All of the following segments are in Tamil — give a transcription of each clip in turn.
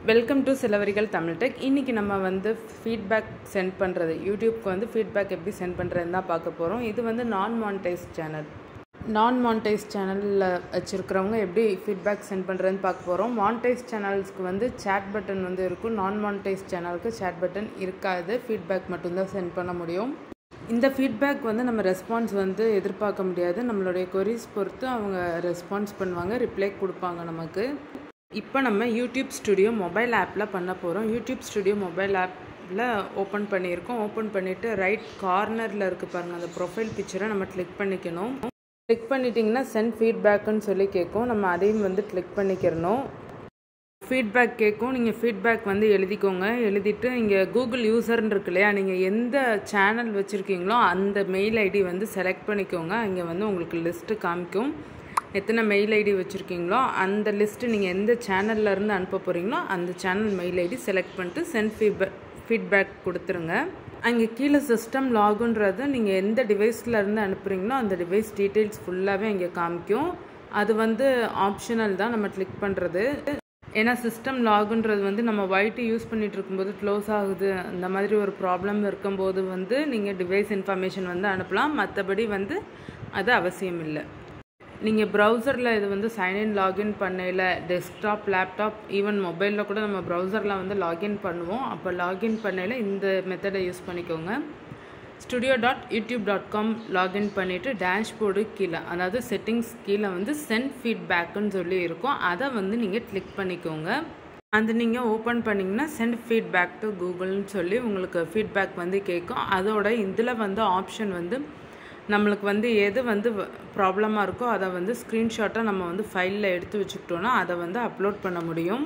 வெல்கம் டு சிலவரிகள் தமிழ் டெக் இன்றைக்கி நம்ம வந்து ஃபீட்பேக் சென்ட் பண்ணுறது யூடியூப்க்கு வந்து ஃபீட்பேக் எப்படி சென்ட் பண்ணுறதுன்னு தான் பார்க்க போகிறோம் இது வந்து நான் மானிட்டைஸ் சேனல் நான் மானிட்டைஸ் சேனலில் வச்சுருக்கிறவங்க எப்படி ஃபீட்பேக் சென்ட் பண்ணுறதுன்னு பார்க்க போகிறோம் மானிட்டைஸ் சேனல்ஸ்க்கு வந்து சேட் பட்டன் வந்து இருக்கும் நான் மானிட்டைஸ் சேனலுக்கு சேட் பட்டன் இருக்காது ஃபீட்பேக் மட்டும்தான் சென்ட் பண்ண முடியும் இந்த ஃபீட்பேக் வந்து நம்ம ரெஸ்பான்ஸ் வந்து எதிர்பார்க்க முடியாது நம்மளுடைய கொரிஸ் பொறுத்து அவங்க ரெஸ்பான்ஸ் பண்ணுவாங்க ரிப்ளை கொடுப்பாங்க நமக்கு இப்போ நம்ம யூடியூப் ஸ்டுடியோ மொபைல் ஆப்பில் பண்ண போகிறோம் யூடியூப் ஸ்டுடியோ மொபைல் ஆப்பில் ஓப்பன் பண்ணியிருக்கோம் ஓப்பன் பண்ணிவிட்டு ரைட் கார்னரில் இருக்குது பாருங்கள் அந்த ப்ரொஃபைல் பிக்சரை நம்ம கிளிக் பண்ணிக்கணும் கிளிக் பண்ணிட்டிங்கன்னா சென்ட் ஃபீட்பேக்குன்னு சொல்லி கேட்கும் நம்ம அதையும் வந்து கிளிக் பண்ணிக்கிறணும் ஃபீட்பேக் கேட்கும் நீங்கள் ஃபீட்பேக் வந்து எழுதிக்கோங்க எழுதிட்டு இங்கே கூகுள் யூசர்னு இருக்கு இல்லையா நீங்கள் எந்த சேனல் வச்சுருக்கீங்களோ அந்த மெயில் ஐடி வந்து செலக்ட் பண்ணிக்கோங்க இங்கே வந்து உங்களுக்கு லிஸ்ட்டு காமிக்கும் எத்தனை மெயில் ஐடி வச்சுருக்கீங்களோ அந்த லிஸ்ட்டு நீங்கள் எந்த சேனல்லேருந்து அனுப்ப போகிறீங்களோ அந்த சேனல் மெயில் ஐடி செலக்ட் பண்ணிட்டு சென்ட் ஃபீட்பேக் ஃபீட்பேக் கொடுத்துருங்க அங்கே கீழே சிஸ்டம் லாகுன்றது நீங்கள் எந்த டிவைஸ்லேருந்து அனுப்புகிறீங்களோ அந்த டிவைஸ் டீட்டெயில்ஸ் ஃபுல்லாகவே இங்கே காமிக்கும் அது வந்து ஆப்ஷனல் தான் நம்ம கிளிக் பண்ணுறது ஏன்னா சிஸ்டம் லாகுன்றது வந்து நம்ம ஒய்ட்டு யூஸ் பண்ணிகிட்டு இருக்கும்போது க்ளோஸ் ஆகுது அந்த மாதிரி ஒரு ப்ராப்ளம் இருக்கும்போது வந்து நீங்கள் டிவைஸ் இன்ஃபர்மேஷன் வந்து அனுப்பலாம் மற்றபடி வந்து அது அவசியம் இல்லை நீங்கள் ப்ரௌசரில் இது வந்து சைன்இன் லாகின் பண்ணையில் டெஸ்க்டாப் லேப்டாப் ஈவன் மொபைலில் கூட நம்ம ப்ரௌசரில் வந்து லாகின் பண்ணுவோம் அப்போ லாகின் பண்ணையில் இந்த மெத்தடை யூஸ் பண்ணிக்கோங்க studio dot YouTube dot com login பண்ணிவிட்டு டேஷ்போர்டு கீழே அதாவது செட்டிங்ஸ் கீழே வந்து சென்ட் ஃபீட்பேக்குன்னு சொல்லி இருக்கும் அதை வந்து நீங்கள் கிளிக் பண்ணிக்கோங்க அது நீங்கள் ஓப்பன் பண்ணிங்கன்னா சென்ட் ஃபீட்பேக் டு கூகுள்னு சொல்லி உங்களுக்கு ஃபீட்பேக் வந்து கேட்கும் அதோட இதில் வந்து ஆப்ஷன் வந்து நம்மளுக்கு வந்து எது வந்து ப்ராப்ளமாக இருக்கோ அதை வந்து ஸ்க்ரீன்ஷாட்டாக நம்ம வந்து ஃபைலில் எடுத்து வச்சுக்கிட்டோன்னா அதை வந்து அப்லோட் பண்ண முடியும்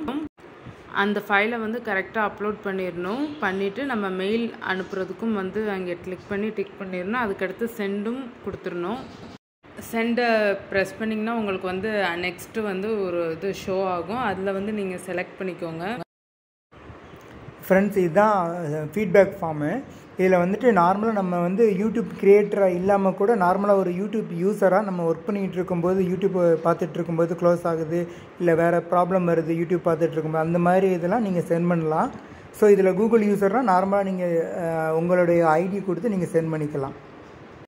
அந்த ஃபைலை வந்து கரெக்டாக அப்லோட் பண்ணிடணும் பண்ணிவிட்டு நம்ம மெயில் அனுப்புறதுக்கும் வந்து அங்கே கிளிக் பண்ணி டிக் பண்ணிடணும் அதுக்கடுத்து சென்டும் கொடுத்துடணும் சென்டை ப்ரெஸ் பண்ணிங்கன்னா உங்களுக்கு வந்து நெக்ஸ்ட்டு வந்து ஒரு இது ஷோ ஆகும் அதில் வந்து நீங்கள் செலக்ட் பண்ணிக்கோங்க ஃப்ரெண்ட்ஸ் இதுதான் ஃபீட்பேக் ஃபார்மு இதில் வந்துட்டு நார்மலாக நம்ம வந்து யூடியூப் கிரியேட்டராக இல்லாமல் கூட நார்மலாக ஒரு யூடியூப் யூஸராக நம்ம ஒர்க் பண்ணிகிட்டு இருக்கும்போது யூடியூப் பார்த்துட்டு இருக்கும்போது க்ளோஸ் ஆகுது இல்லை வேறு ப்ராப்ளம் வருது யூடியூப் பார்த்துட்டு இருக்கும்போது அந்த மாதிரி இதெல்லாம் நீங்கள் சென்ட் பண்ணலாம் ஸோ இதில் கூகுள் யூஸர்னால் நார்மலாக நீங்கள் உங்களுடைய ஐடி கொடுத்து நீங்கள் சென்ட் பண்ணிக்கலாம்